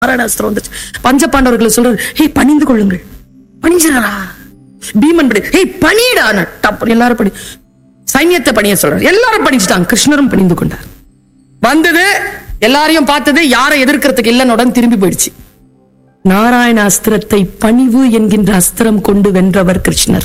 நாராயணாஸ்திரம் வந்துச்சு பஞ்ச பாண்டவர்களை சொல்றாரு ஹே பணிந்து கொள்ளுங்கள் பணிஞ்சிடா பீமன் படி ஹே பணிடா டப்பு எல்லாரும் பணி சைன்யத்தை பணிய சொல்றாரு எல்லாரும் பணிச்சுட்டாங்க கிருஷ்ணரும் பணிந்து கொண்டார் வந்தது எல்லாரையும் பார்த்தது யாரை எதிர்க்கிறதுக்கு இல்லைன்னு உடனே திரும்பி போயிடுச்சு நாராயண அஸ்திரத்தை பணிவு என்கின்ற அஸ்திரம் கொண்டு வென்றவர் கிருஷ்ணர்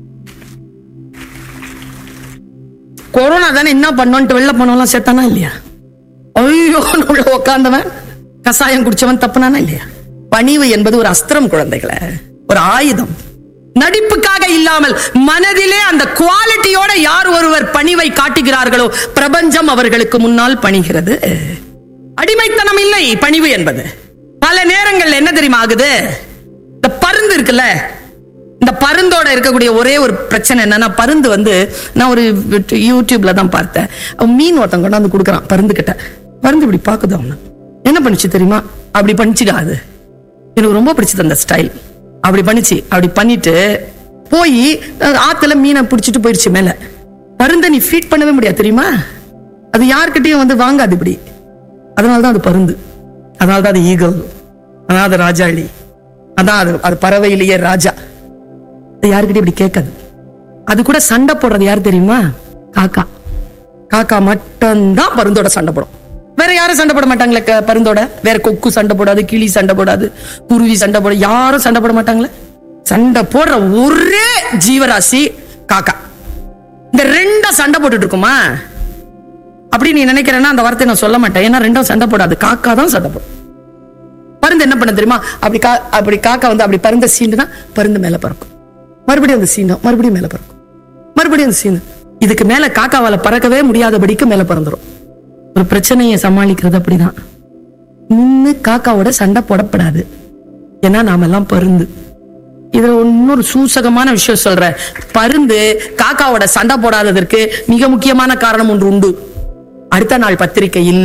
கொரோனா தானே என்ன பண்ணோன்ட்டு வெளில போனவெல்லாம் செத்தானா இல்லையா ஐயோ உள்ள உட்கார்ந்தவன் கசாயம் குடிச்சவன் தப்புனானா இல்லையா பணிவு என்பது ஒரு அஸ்திரம் குழந்தைகளை ஒரு ஆயுதம் நடிப்புக்காக இல்லாமல் மனதிலே அந்த குவாலிட்டியோட யார் ஒருவர் பணிவை காட்டுகிறார்களோ பிரபஞ்சம் அவர்களுக்கு முன்னால் பணிகிறது அடிமைத்தனம் இல்லை பணிவு என்பது பல நேரங்கள்ல என்ன தெரியுமா ஆகுது இந்த பருந்து இருக்குல்ல இந்த பருந்தோட இருக்கக்கூடிய ஒரே ஒரு பிரச்சனை என்னன்னா பருந்து வந்து நான் ஒரு யூடியூப்ல தான் பார்த்தேன் அவன் மீன் ஒருத்தன் கொண்டாந்து கொடுக்குறான் பருந்து கிட்ட பருந்து இப்படி பாக்குது அவனை என்ன பண்ணுச்சு தெரியுமா அப்படி பண்ணிச்சுடா அது எனக்கு ரொம்ப பிடிச்சது அந்த ஸ்டைல் அப்படி பண்ணிச்சு அப்படி பண்ணிட்டு போய் அஹ், ஆத்துல மீனை பிடிச்சிட்டு போயிடுச்சு மேல பருந்தை நீ ஃபீட் பண்ணவே முடியாது தெரியுமா அது யார்கிட்டயும் வந்து வாங்காது இப்படி அதனால தான் அது பருந்து அதனால தான் அது ஈகல் அதான் அது ராஜாளி அதான் அது அது பறவையிலேயே ராஜா அது யாருக்கிட்ட இப்படி கேட்காது அது கூட சண்டை போடுறது யார் தெரியுமா காக்கா காக்கா மட்டும்தான் பருந்தோட சண்டை போடும் வேற யாரும் சண்டை போட மாட்டாங்களே க- பருந்தோட வேற கொக்கு சண்டை போடாது கிளி சண்டை போடாது குருவி சண்டை போட யாரும் சண்டை போட மாட்டாங்களே சண்டை போடுற ஒரே ஜீவராசி காக்கா இந்த ரெண்டா சண்டை போட்டுட்டு இருக்குமா அப்படி நீ நினைக்கிறேன்னா அந்த வார்த்தையை நான் சொல்ல மாட்டேன் ஏன்னா ரெண்டும் சண்டை போடாது காக்கா தான் சண்டை போடும் பருந்து என்ன பண்ண தெரியுமா அப்படி கா அப்படி காக்கா வந்து அப்படி பருந்த சீண்டுனா பருந்து மேல பறக்கும் மறுபடியும் அந்த சீண்டும் மறுபடியும் மேல பறக்கும் மறுபடியும் அந்த சீனு இதுக்கு மேல காக்காவால பறக்கவே முடியாதபடிக்கு மேல பறந்துரும் ஒரு பிரச்சனையை சமாளிக்கிறது அப்படிதான் நின்னு காக்காவோட சண்டை போடப்படாது ஏன்னா நாம எல்லாம் பருந்து இதுல இன்னொரு சூசகமான விஷயம் சொல்றேன் பருந்து காக்காவோட சண்டை போடாததற்கு மிக முக்கியமான காரணம் ஒன்று உண்டு அடுத்த நாள் பத்திரிகையில்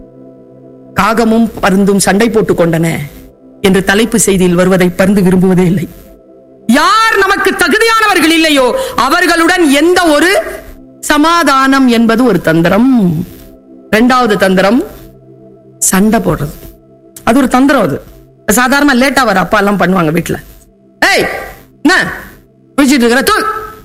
காகமும் பருந்தும் சண்டை போட்டுக் கொண்டன என்று தலைப்பு செய்தியில் வருவதை பருந்து விரும்புவதே இல்லை யார் நமக்கு தகுதியானவர்கள் இல்லையோ அவர்களுடன் எந்த ஒரு சமாதானம் என்பது ஒரு தந்திரம் இரண்டாவது தந்திரம் சண்டை போடுறது அது ஒரு தந்திரம் அது சாதாரண லேட்டா வர அப்பா எல்லாம் பண்ணுவாங்க வீட்டுல ஏய் என்ன குளிச்சிட்டு இருக்கிற தூ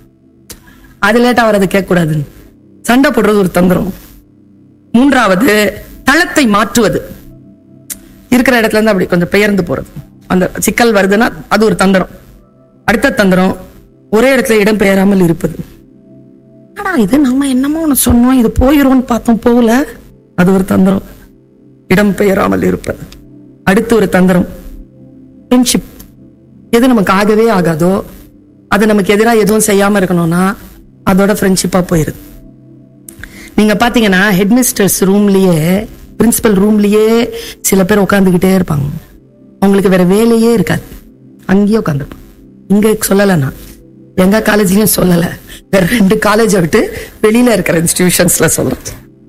அது லேட்டா வர்றது கேட்க கூடாதுன்னு சண்டை போடுறது ஒரு தந்திரம் மூன்றாவது தளத்தை மாற்றுவது இருக்கிற இடத்துல இருந்து அப்படி கொஞ்சம் பெயர்ந்து போறது அந்த சிக்கல் வருதுன்னா அது ஒரு தந்திரம் அடுத்த தந்திரம் ஒரே இடத்துல இடம் பெயராமல் இருப்பது ஆனா இது நம்ம என்னமோ ஒண்ணு சொன்னோம் இது போயிரும்னு பார்த்தோம் போகல அது ஒரு தந்திரம் இடம் பெயராமல் இருப்பது அடுத்து ஒரு தந்திரம் ஃப்ரெண்ட்ஷிப் எது நமக்கு ஆகவே ஆகாதோ அது நமக்கு எதிராக எதுவும் செய்யாம இருக்கணும்னா அதோட ஃப்ரெண்ட்ஷிப்பா போயிருது நீங்க பாத்தீங்கன்னா ஹெட்மிஸ்டர்ஸ் ரூம்லயே பிரின்சிபல் ரூம்லயே சில பேர் உட்காந்துக்கிட்டே இருப்பாங்க அவங்களுக்கு வேற வேலையே இருக்காது அங்கேயே உட்காந்துருப்பாங்க இங்க சொல்லல நான் எங்க காலேஜ்லயும் சொல்லல வேற ரெண்டு காலேஜை விட்டு வெளியில இருக்கிற இன்ஸ்டிடியூஷன்ஸ்ல சொல்றேன்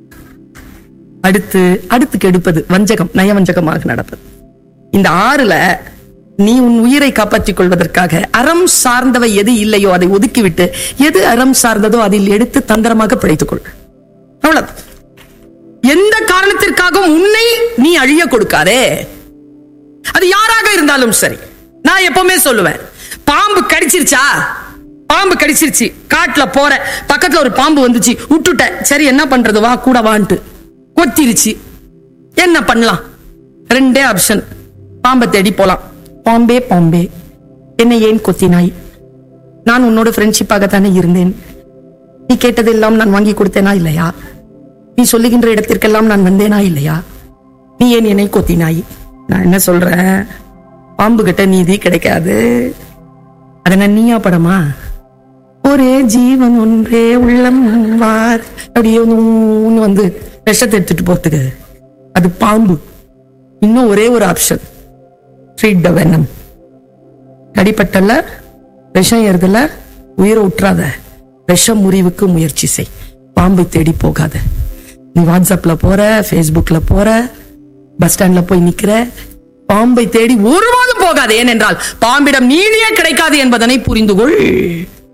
அடுத்து அடுத்து கெடுப்பது வஞ்சகம் நயவஞ்சகமாக நடப்பது இந்த ஆறுல நீ உன் உயிரை காப்பாற்றிக் கொள்வதற்காக அறம் சார்ந்தவை எது இல்லையோ அதை ஒதுக்கிவிட்டு எது அறம் சார்ந்ததோ அதில் எடுத்து தந்திரமாக பிழைத்துக் கொள் அவ்வளவு எந்த காரணத்திற்காகவும் உன்னை நீ அழிய கொடுக்காதே அது யாராக இருந்தாலும் சரி நான் எப்பவுமே சொல்லுவேன் பாம்பு கடிச்சிருச்சா பாம்பு கடிச்சிருச்சு காட்டுல போற பக்கத்துல ஒரு பாம்பு வந்துச்சு விட்டுட்டேன் சரி என்ன பண்றது வா கூட வான்ட்டு கொத்திருச்சு என்ன பண்ணலாம் ரெண்டே ஆப்ஷன் பாம்பை தேடி போலாம் பாம்பே பாம்பே என்னை ஏன் கொத்தினாய் நான் உன்னோட ஃப்ரெண்ட்ஷிப்பாகத்தானே இருந்தேன் நீ கேட்டதெல்லாம் நான் வாங்கி கொடுத்தேனா இல்லையா நீ சொல்லுகின்ற இடத்திற்கெல்லாம் நான் வந்தேனா இல்லையா நீ ஏன் என்னை கொத்தினாய் நான் என்ன சொல்றேன் பாம்பு கிட்ட நீதி கிடைக்காது அத நான் நீயா படமா ஒரே ஜீவன் ஒன்றே உள்ளம் வார் அப்படியே ஒன்று வந்து விஷத்தை எடுத்துட்டு போறதுக்கு அது பாம்பு இன்னும் ஒரே ஒரு ஆப்ஷன் ட்ரீட் த வெனம் கடிப்பட்டல விஷம் ஏறுதுல உயிரை உற்றாத விஷ முறிவுக்கு முயற்சி செய் பாம்பை தேடி போகாத நீ வாட்ஸ்அப்ல போற ஃபேஸ்புக்ல போற பஸ் ஸ்டாண்ட்ல போய் நிக்கிற பாம்பை தேடி ஒருபோதும் போகாது ஏனென்றால் பாம்பிடம் நீதியே கிடைக்காது என்பதனை புரிந்து கொள்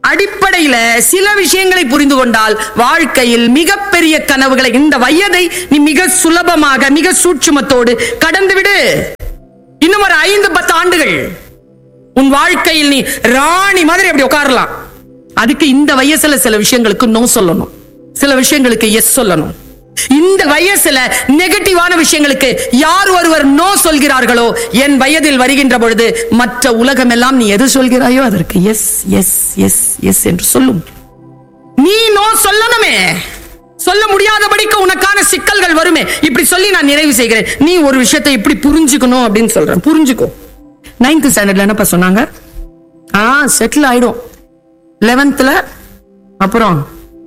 அடிப்படையில சில விஷயங்களை புரிந்து கொண்டால் வாழ்க்கையில் மிகப்பெரிய கனவுகளை இந்த வயதை நீ மிக சுலபமாக மிக சூட்சுமத்தோடு கடந்து விடு இன்னும் ஒரு ஐந்து பத்து ஆண்டுகள் உன் வாழ்க்கையில் நீ ராணி மாதிரி அப்படி உட்காரலாம் அதுக்கு இந்த வயசுல சில விஷயங்களுக்கு நோ சொல்லணும் சில விஷயங்களுக்கு எஸ் சொல்லணும் இந்த வயசுல நெகட்டிவான விஷயங்களுக்கு யார் ஒருவர் நோ சொல்கிறார்களோ என் வயதில் வருகின்ற பொழுது மற்ற உலகம் எல்லாம் நீ எது சொல்கிறாயோ அதற்கு எஸ் எஸ் எஸ் எஸ் என்று சொல்லும் நீ நோ சொல்லணுமே சொல்ல முடியாதபடிக்கு உனக்கான சிக்கல்கள் வருமே இப்படி சொல்லி நான் நிறைவு செய்கிறேன் நீ ஒரு விஷயத்தை இப்படி புரிஞ்சுக்கணும் அப்படின்னு சொல்றேன் புரிஞ்சுக்கோ நைன்த் ஸ்டாண்டர்ட்ல என்னப்பா சொன்னாங்க ஆ செட்டில் ஆயிடும் லெவன்த்ல அப்புறம்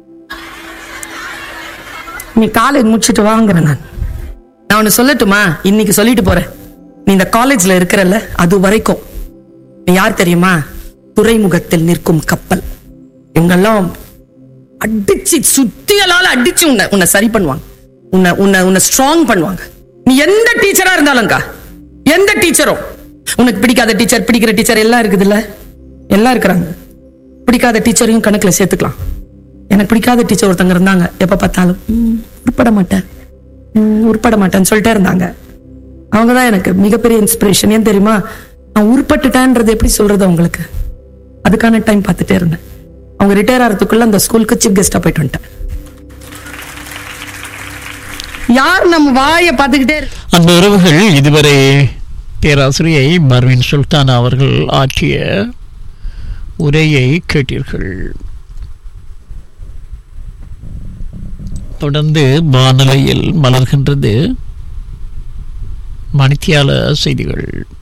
நீ காலேஜ் முடிச்சுட்டு வாங்குறேன் நான் நான் ஒன்னு சொல்லட்டுமா இன்னைக்கு சொல்லிட்டு போறேன் நீ இந்த காலேஜ்ல இருக்கிறல்ல அது வரைக்கும் நீ யார் தெரியுமா துறைமுகத்தில் நிற்கும் கப்பல் எங்கெல்லாம் அடிச்சு சுத்தியலால அடிச்சு உன்னை உன்னை சரி பண்ணுவாங்க உன்னை உன்னை உன்னை ஸ்ட்ராங் பண்ணுவாங்க நீ எந்த டீச்சரா இருந்தாலும்க்கா எந்த டீச்சரும் உனக்கு பிடிக்காத டீச்சர் பிடிக்கிற டீச்சர் எல்லாம் இருக்குதுல்ல எல்லாம் இருக்கிறாங்க பிடிக்காத டீச்சரையும் கணக்குல சேர்த்துக்கலாம் எனக்கு பிடிக்காத டீச்சர் ஒருத்தங்க இருந்தாங்க எப்ப பார்த்தாலும் "ம், உருப்பட மாட்டேன் ம், உருப்பட மாட்டேன்னு சொல்லிட்டே இருந்தாங்க அவங்க தான் எனக்கு மிகப்பெரிய இன்ஸ்பிரேஷன் ஏன் தெரியுமா நான் உருப்பட்டுட்டேன்றது எப்படி சொல்றது அவங்களுக்கு அதுக்கான டைம் பார்த்துட்டே இருந்தேன் அவங்க ரிட்டையர் ஆகிறதுக்குள்ள அந்த ஸ்கூலுக்கு சீஃப் கெஸ்டா போயிட்டு வந்துட்டேன் யார் நம்ம வாயை பார்த்துக்கிட்டே இருக்கு அந்த உறவுகள் இதுவரை பேராசிரியை மர்வின் சுல்தான் அவர்கள் ஆற்றிய உரையை கேட்டீர்கள் தொடர்ந்து வானொலியில் மலர்கின்றது மணித்தியால செய்திகள்